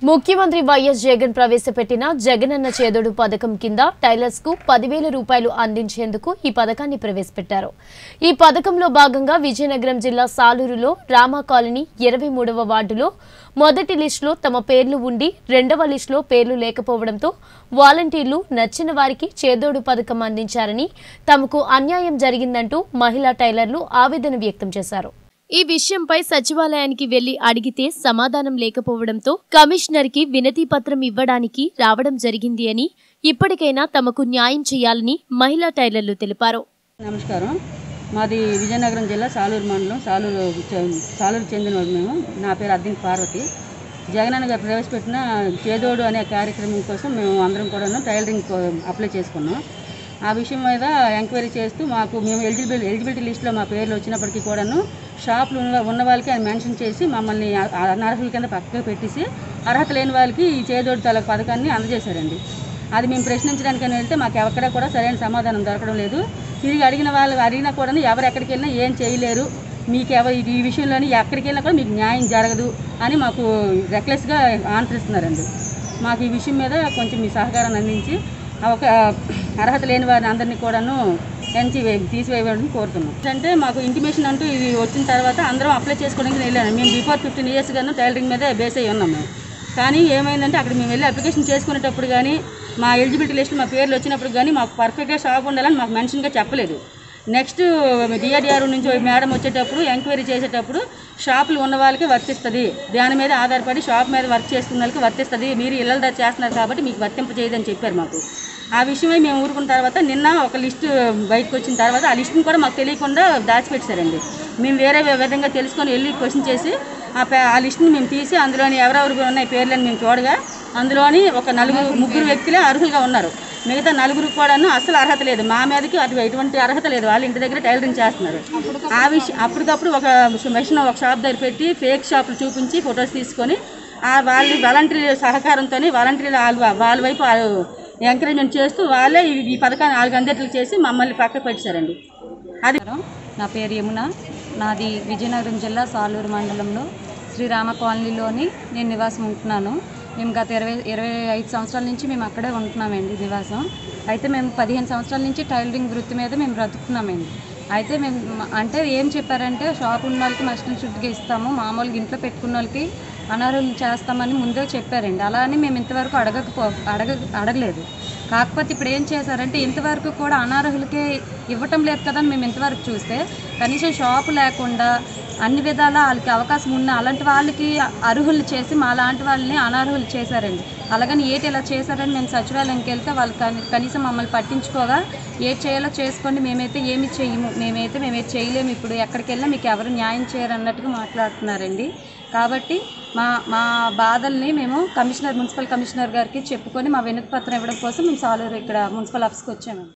ముఖ్యమంత్రి వైఎస్ జగన్ ప్రవేశపెట్టిన జగనన్న చేదోడు పథకం కింద టైలర్స్ కు పదివేల రూపాయలు అందించేందుకు ఈ పథకాన్ని ప్రవేశపెట్టారు ఈ పథకంలో భాగంగా విజయనగరం జిల్లా సాలూరులో రామా కాలనీ ఇరవై మూడవ వార్డులో మొదటి లిస్టులో తమ పేర్లు ఉండి రెండవ లిస్టులో పేర్లు లేకపోవడంతో వాలంటీర్లు నచ్చిన వారికి చేదోడు పథకం అందించారని తమకు అన్యాయం జరిగిందంటూ మహిళా టైలర్లు ఆవేదన వ్యక్తం చేశారు ఈ విషయంపై సచివాలయానికి వెళ్లి అడిగితే సమాధానం లేకపోవడంతో కమిషనర్ కి వినతి పత్రం ఇవ్వడానికి రావడం జరిగింది అని ఇప్పటికైనా తమకు న్యాయం చేయాలని మహిళా టైలర్లు తెలిపారు నమస్కారం మాది విజయనగరం జిల్లా సాలూరు మండలం సాలూరు చె- సాలూరు చెందిన వాళ్ళు మేము నా పేరు అద్దిన్ పార్వతి జగనన్న గారు ప్రవేశపెట్టిన చేదోడు అనే కార్యక్రమం కోసం మేము అందరం కూడాను టైలరింగ్ కో- అప్లై చేసుకున్నాం ఆ విషయం మీద ఎంక్వైరీ చేస్తూ మాకు మేము ఎలిజిబిలిటీ ఎలిజిబిలిటీ లిస్ట్లో మా పేర్లు వచ్చినప్పటికీ కూడాను షాపులు ఉన్న ఉన్న వాళ్ళకి ఆయన మెన్షన్ చేసి మమ్మల్ని అ- అనర్హుల కింద పక్కకు పెట్టేసి అర్హత లేని వాళ్ళకి ఈ చేదోడు తల పథకాన్ని అందజేశారండి అది మేము ప్రశ్నించడానికి అని వెళ్తే మాకు ఎక్కడ కూడా సరైన సమాధానం దొరకడం లేదు తిరిగి అడిగిన వాళ్ళు అడిగినా కూడా ఎవరు ఎక్కడికి వెళ్ళినా ఏం చేయలేరు మీకు ఎవరు ఈ విషయంలోని ఎక్కడికి వెళ్ళినా కూడా మీకు న్యాయం జరగదు అని మాకు రెక్లెస్గా ఆన్సర్ ఇస్తున్నారండి మాకు ఈ విషయం మీద కొంచెం మీ సహకారాన్ని అందించి ఆ ఒక అర్హత లేని వారిని అందరినీ కూడాను ఎంచి వే- తీసివేయమని కోరుతున్నాం అంటే మాకు ఇంటిమేషన్ అంటూ ఇది వచ్చిన తర్వాత అందరం అప్లై చేసుకోవడానికి వెళ్ళాను మేము బిఫోర్ ఫిఫ్టీన్ ఇయర్స్ గాను టైలరింగ్ మీద బేస్ అయ్యి ఉన్నాం మేము కానీ ఏమైందంటే అక్కడ మేము వెళ్ళి అప్లికేషన్ చేసుకునేటప్పుడు కానీ మా ఎలిజిబిలిటీ లిస్ట్ మా పేర్లు వచ్చినప్పుడు కానీ మాకు పర్ఫెక్ట్గా షాప్ ఉండాలని మాకు మెన్షన్గా చెప్పలేదు నెక్స్ట్ డిఆర్డిఆర్ నుంచి ఒక మేడం వచ్చేటప్పుడు ఎంక్వైరీ చేసేటప్పుడు షాపులు ఉన్న వాళ్ళకి వర్తిస్తుంది దాని మీద ఆధారపడి షాప్ మీద వర్క్ చేసుకున్న వాళ్ళకి వర్తిస్తుంది మీరు ఇళ్ళ దగ్గర చేస్తున్నారు కాబట్టి మీకు వర్తింప చేయదని చెప్పారు మాకు ఆ విషయమై మేము ఊరుకున్న తర్వాత నిన్న ఒక లిస్టు బయటకు వచ్చిన తర్వాత ఆ లిస్టుని కూడా మాకు తెలియకుండా దాచిపెట్టారండి మేము వేరే విధంగా తెలుసుకొని వెళ్ళి క్వశ్చన్ చేసి ఆ పే- ఆ లిస్టుని మేము తీసి అందులోని ఎవరెవరు ఉన్నాయి పేర్లని మేము చూడగా అందులోని ఒక నలుగురు ముగ్గురు వ్యక్తులే అర్హులుగా ఉన్నారు మిగతా నలుగురు కూడాను అసలు అర్హత లేదు మా మీదకి అటు ఎటువంటి అర్హత లేదు వాళ్ళు ఇంటి దగ్గర టైలరింగ్ చేస్తున్నారు ఆ విషయం అప్పటికప్పుడు ఒక మెషిన్ ఒక షాప్ దగ్గర పెట్టి ఫేక్ షాపులు చూపించి ఫొటోస్ తీసుకొని ఆ వాళ్ళు వాలంటీర్ సహకారంతో వాలంటీర్లు వాళ్ళ వాళ్ళ వైపు వాళ్ళు ఎంకరేజ్మెంట్ చేస్తూ వాళ్ళే ఈ- ఈ పథకాన్ని నాలుగు అందట్లు చేసి మమ్మల్ని పక్కకు పెట్టారండి అది నా పేరు యమున నాది విజయనగరం జిల్లా సాలూరు మండలంలో శ్రీరామ కాలనీలోని నేను నివాసం ఉంటున్నాను మేము గత ఇరవై ఇరవై ఐదు సంవత్సరాల నుంచి మేము అక్కడే ఉంటున్నామండి నివాసం అయితే మేము పదిహేను సంవత్సరాల నుంచి టైలరింగ్ వృత్తి మీద మేము బ్రతుకుతున్నామండి అయితే మేము అంటే ఏం చెప్పారంటే షాప్ ఉన్న వాళ్ళకి మస్టన్ షుడ్గా ఇస్తాము మామూలుగా ఇంట్లో పెట్టుకున్న వాళ్ళకి అనర్హులు చేస్తామని ముందే చెప్పారండి అలా అని మేము ఇంతవరకు అడగకపో అడగ అడగలేదు కాకపోతే ఇప్పుడు ఏం చేశారంటే ఇంతవరకు కూడా అనర్హులకే ఇవ్వటం లేదు కదా అని మేము ఇంతవరకు చూస్తే కనీసం షాపు లేకుండా అన్ని విధాలా వాళ్ళకి అవకాశం ఉన్న అలాంటి వాళ్ళకి అర్హులు చేసి మా లాంటి వాళ్ళని అనర్హులు చేశారండి అలాగని ఏటి ఇలా చేశారని మేము సచివాలయంకి వెళ్తే వాళ్ళు కని- కనీసం మమ్మల్ని పట్టించుకోగా ఏది చేయాలో చేసుకోండి మేమైతే ఏమి చేయము మేమైతే మేమైతే చేయలేము ఇప్పుడు ఎక్కడికి వెళ్ళినా మీకు ఎవరు న్యాయం చేయరు అన్నట్టుగా మాట్లాడుతున్నారండి కాబట్టి మా మా బాధల్ని మేము కమిషనర్ మున్సిపల్ కమిషనర్ గారికి చెప్పుకొని మా వినతి పత్రం ఇవ్వడం కోసం మేము సాలూరు ఇక్కడ మున్సిపల్ ఆఫీస్కి వచ్చాము